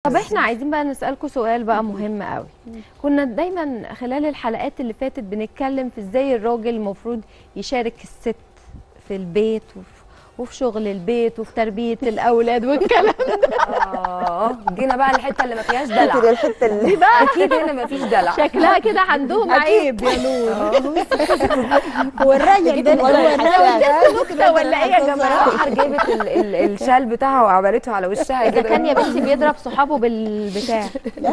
طب احنا عايزين بقى نسألكم سؤال بقى مهم قوي كنا دايما خلال الحلقات اللي فاتت بنتكلم في ازاي الراجل المفروض يشارك الست في البيت وفي وفي شغل البيت وفي تربية الأولاد والكلام اه جينا بقى الحته اللي ما فيهاش كده دلع الحته اللي دي بقى اكيد هنا ما فيش دلع شكلها كده عندهم عيب يا نور هو الراجل ده هو الراجل نكتة ولا ايه يا جماعة سحر جابت ال- ال- الشال بتاعها وعملته على وشها إذا كده كان يا بنتي بيضرب صحابه بالبتاع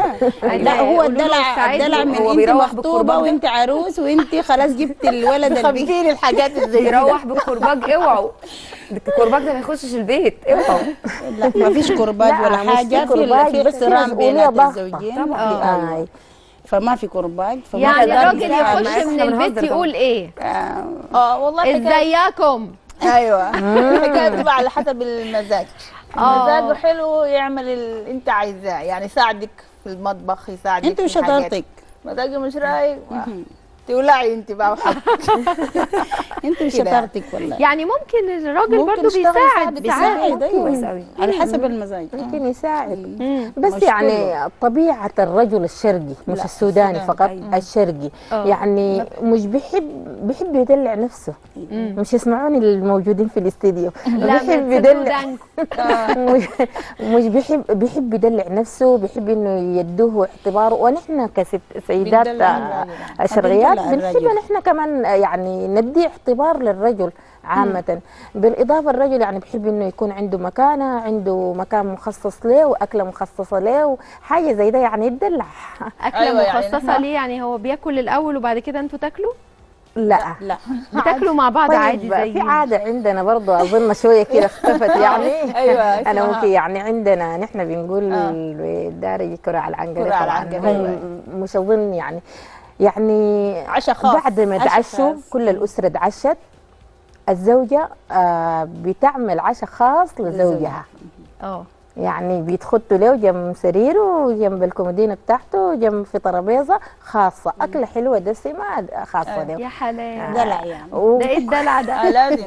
لا هو قولوا له الدلع ساعدني. الدلع من هو انت بيروح مخطوبه بالكرباج. وانت عروس وانت خلاص جبت الولد البيت خبيتي الحاجات اللي يروح بالكرباج اوعوا الكرباج ده ما يخشش البيت اوعوا لا ما فيش كرباج لا، ولا مش حاجه في في كرباج، في بس في رام مسؤولية بينات ضغطة. الزوجين طبعا. آي. فما في كرباج فما يعني تقدر الراجل تسأل. يخش معلش، من إحنا البيت بنهزر يقول ايه آه، اه والله حكايه ازيكم ايوه الحكايه بتبقى على حسب المزاج آه. مزاجه حلو يعمل اللي انت عايزاه يعني يساعدك في المطبخ يساعدك انت في حاجات. وشطارتك مزاجه مش رايق تولعي انت بقى وحبك انت وشطارتك والله يعني ممكن الراجل ممكن برضو يشتغل بيساعد يساعد ساعات ايوه كويس قوي على حسب المزاج ممكن يساعد مم. بس مش يعني طبيعة الرجل الشرقي مش لا، السوداني السوداني، فقط أيوة. الشرقي آه. يعني مش بيحب بيحب يدلع نفسه مش يسمعوني الموجودين في الاستديو لا بيحب ما يدلع تصدقوا مش مش بيحب بيحب يدلع نفسه بيحب انه يدوه اعتباره ونحن كست سيدات بندلع آه، الراجل. الشرقيات بندلع بنحب الرجل. نحن كمان آه، يعني ندي اعتبار للرجل عامة بالإضافة الرجل يعني بيحب إنه يكون عنده مكانة عنده مكان مخصص له وأكلة مخصصة له وحاجة زي ده يعني يدلع أكلة أيوة يعني مخصصة إحنا- ليه يعني هو بياكل الأول وبعد كده أنتوا تاكلوا لا لا بتاكلوا مع بعض عادي طيب زي في عادة عندنا برضو أظن شوية كده اختفت يعني ايوه أنا اسمها. ممكن يعني عندنا نحن بنقول آه. بالدارجة كرة على العنقرة كرة على طبعاً العنقرة، هم أيوة. مش أظن يعني يعني عشاء خاص بعد ما عشاء تعشوا خاص. كل الأسرة تعشت الزوجة آه بتعمل عشاء خاص لزوجها اه يعني بيتخطوا له جنب سريره جنب الكومودينة بتاعته جنب في ترابيزة خاصة أكلة حلوة دسمة خاصة له يا حلال دلع يعني و- ده ايه الدلع ده آه لازم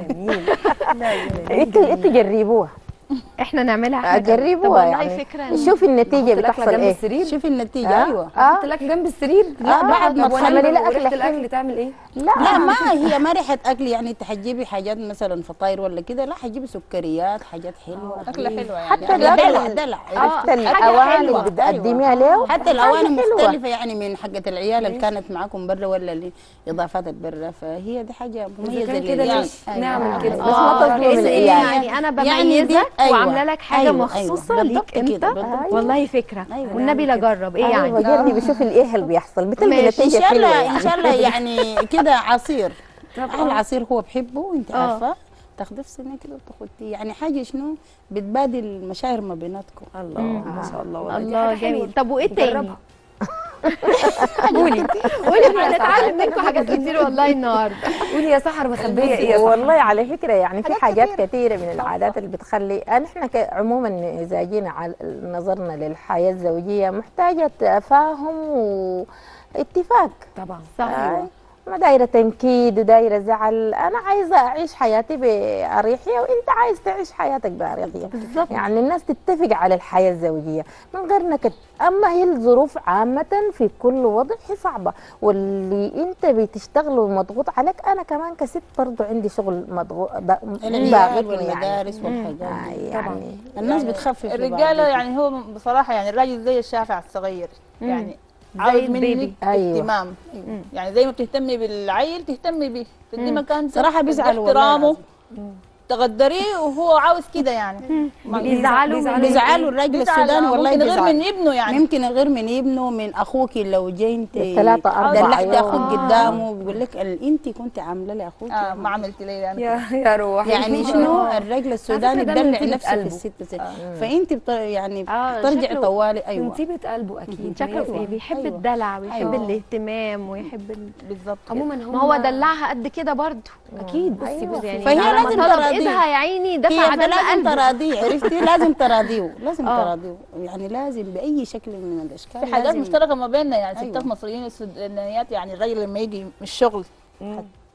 انتوا انتوا جربوها احنا نعملها احنا جربوها طب والله يعني فكرة شوفي النتيجة الأكلة بتحصل جنب ايه السرير شوفي النتيجه آه. ايوه اه حط الاكل جنب السرير لا بعد ما طب تخلي تعملي لها وريحة أكلة الاكل حلوة. تعمل ايه لا لا ما هي ما ريحه اكل يعني انت حتجيبي حاجات مثلا فطاير ولا كده لا حتجيبي سكريات حاجات حلوه اكله حلوه يعني حتى يعني الأكل- دلع دلع حتى حاجة الأواني حلوة. اللي بتقدميها له حتى الاواني حاجة حلوة. مختلفه يعني من حقه العيال اللي كانت معاكم برا ولا اللي اضافات البرا فهي دي حاجه اذا مميزه كان كده للعيال. ليش نعمل كده بس ما تظلموا كأن العيال. يعني انا يعني دي- بميزك أيوة. وعامله لك حاجه أيوة، مخصوصه أيوة. ليك بالضبط انت كده، بالضبط. والله فكره أيوة. والنبي لا جرب ايه ايوه يعني جربي شوفي ايه اللي بيحصل بتلقي ماشي. ان نتيجة شاء حلوة الله يعني. ان شاء الله يعني كده عصير العصير هو بحبه وانت آه. عارفه تاخديه في سنه كده وتاخديه يعني حاجه شنو بتبادل المشاعر ما بيناتكم الله ما شاء الله والله دي الله حاجة حلوة. جميل طب وايه تاني نجربها. قولي قولي احنا هنتعلم منكم حاجات كتير والله النهارده قولي يا سحر مخبيه ايه يا سحر والله على فكره يعني في حاجات كثيره من العادات اللي بتخلي نحن ك- عموما اذا جينا على نظرنا للحياه الزوجيه محتاجه تفاهم واتفاق طبعا صح آه، ما دايره تنكيد ودايره زعل انا عايزه اعيش حياتي باريحيه وانت عايز تعيش حياتك باريحيه بالظبط يعني الناس تتفق على الحياه الزوجيه من غير نكد اما هي الظروف عامه في كل وضع هي صعبه واللي انت بتشتغل ومضغوط عليك انا كمان كست برضو عندي شغل مضغوط العيال ضاغطني يعني والمدارس والحاجات آه دي يعني الناس بتخفف الرجاله لبعض. يعني هو بصراحه يعني الراجل زي الشافع الصغير يعني زي عاوز البيبي. منك أيوة. اهتمام يعني زي ما بتهتمي بالعيل تهتمي به تدي مكان صراحة بيزعل والله احترامه العظيم. تقدريه وهو عاوز كده يعني ما- بيزعلوا من بيزعلوا الراجل بيزعل، السوداني آه، والله ممكن غير بيزعل من ابنه يعني ممكن غير من ابنه من اخوك لو جاي انت ثلاثة أربعة دلعت يوم. اخوك قدامه بيقول لك ال- انت كنت عامله لي اخوك آه ما عملت ليه يعني يا يا روح يعني شنو الرجل السوداني فكرة ده من بدلع طيبة نفسه في قلبه. الست سنين فانت بت... يعني آه، ترجع شكله طوالي من ايوه طيبة قلبه اكيد شكله أيوة. ايه بيحب أيوة. الدلع ويحب أيوة. الاهتمام ويحب ال... بالظبط كده. عموما هم ما هو دلعها قد كده برضه اكيد بصي أيوة. بصي يعني فهي على ما لازم طلب تراضيه. ايدها يا عيني دفع هي عدد لازم قلبه تراضيه عرفتي لازم تراضيه لازم آه. تراضيه يعني لازم باي شكل من الاشكال في حاجات لازم مشتركه ما بيننا يعني أيوة. ستات مصريين السودانيات يعني الراجل لما يجي من الشغل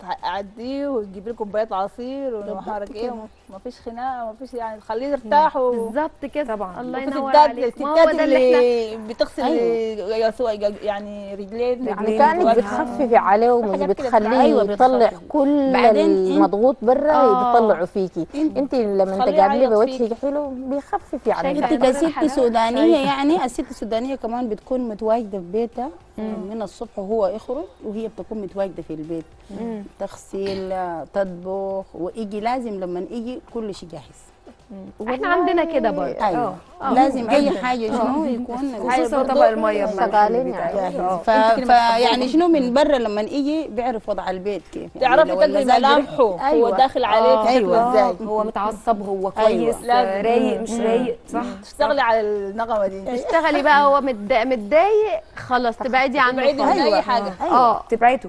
تعديه وتجيب لكم كوبايات عصير وما عارف ايه وما فيش خناقه ما فيش يعني تخليه يرتاح و... بالظبط كده طبعاً. الله وفي ينور ستات عليك ما هو الستات ده اللي احنا اللي بتغسل يسوع يعني رجلين يعني رجلين كانك وجهها. بتخففي عليه ومش حاجات كده بتخليه أيوة يطلع بتخفف. كل بعدين إن- المضغوط برا آه. بيطلعوا فيكي إن- انت لما خليه تقابلي يعيط بوجهك فيكي. حلو بيخفف يعني شايفة انت عبارة كست الحلاوة. سودانيه شايفة. يعني الست السودانيه كمان بتكون متواجده في بيتها من الصبح وهو يخرج وهي بتكون متواجده في البيت مم. تغسل تطبخ ويجي لازم لما يجي كل شيء جاهز احنا عندنا كده برضه ايوه آه. لازم اي جداً. حاجه شنو يكون خصوصا برضو طبق الميه بملح شغالين اللي يعني. بيتعمل. آه. ف... يمكن ف ما يعني شنو من برا لما يجي بيعرف وضع البيت كيف يعني تعرفي لو تقري المزاج ملامحه هو أيوة. داخل عليك شكله أيوة. ازاي هو متعصب هو أيوة. كويس لازم. آه، رايق مش رايق صح تشتغلي على النغمه دي تشتغلي بقى هو متضايق متضايق خلاص تبعدي عنه تبعدي من خالص. اي حاجه اه تبعته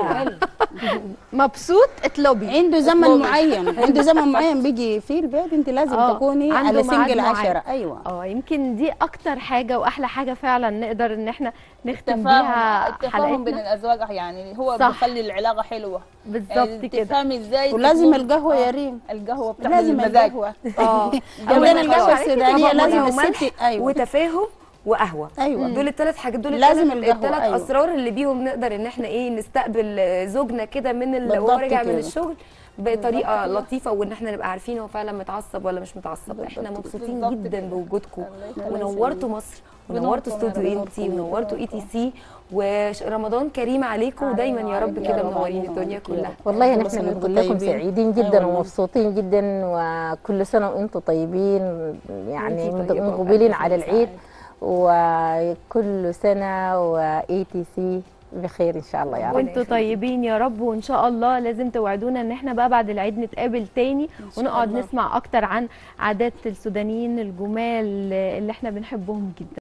مبسوط اطلبي عنده زمن معين عنده زمن معين بيجي فيه البيت انت لازم آه، تكوني عنده على ميعاد سنجل معين. عشرة ايوه اه يمكن دي اكتر حاجه واحلى حاجه فعلا نقدر ان احنا نختم التفاهم بيها التفاهم بين حلقتنا الازواج يعني هو صح. بيخلي العلاقه حلوه بالظبط يعني كده تفهمي ازاي ولازم تكون- القهوه آه، يا ريم القهوه بتعمل لازم المزاج القهوه اه عندنا القهوه عليكي السودانيه طبق لازم مية وملح الست ايوه وتفاهم وقهوه أيوة. دول الثلاث حاجات دول لازم الثلاث القهوة، الثلاث أيوة. اسرار اللي بيهم نقدر ان احنا ايه نستقبل زوجنا كده من ال- وهو بالضبط راجع من كده. الشغل بطريقه لطيفه وان احنا نبقى عارفين هو فعلا متعصب ولا مش متعصب احنا مبسوطين بالضبط جدا كده. بوجودكم الله يخليك. ونورتوا مصر ونورتوا بنوركم يا استوديو رب. ام تي ونورتوا اي تي سي ورمضان كريم عليكم ودايما يا رب كده منورين الدنيا كلها والله كل نحن سنة بنقول وانتم لكم طيبين. سعيدين أي جدا والله. ومبسوطين جدا وكل سنه وانتم طيبين يعني وانتي طيبة مقبلين وبألف على خير العيد وسعادة. وكل سنه واي تي سي بخير ان شاء الله يا رب وانتوا يخليك. طيبين يا رب وان شاء الله لازم توعدونا ان احنا بقى بعد العيد نتقابل تاني ونقعد الله. نسمع اكتر عن عادات السودانيين الجمال اللي احنا بنحبهم جدا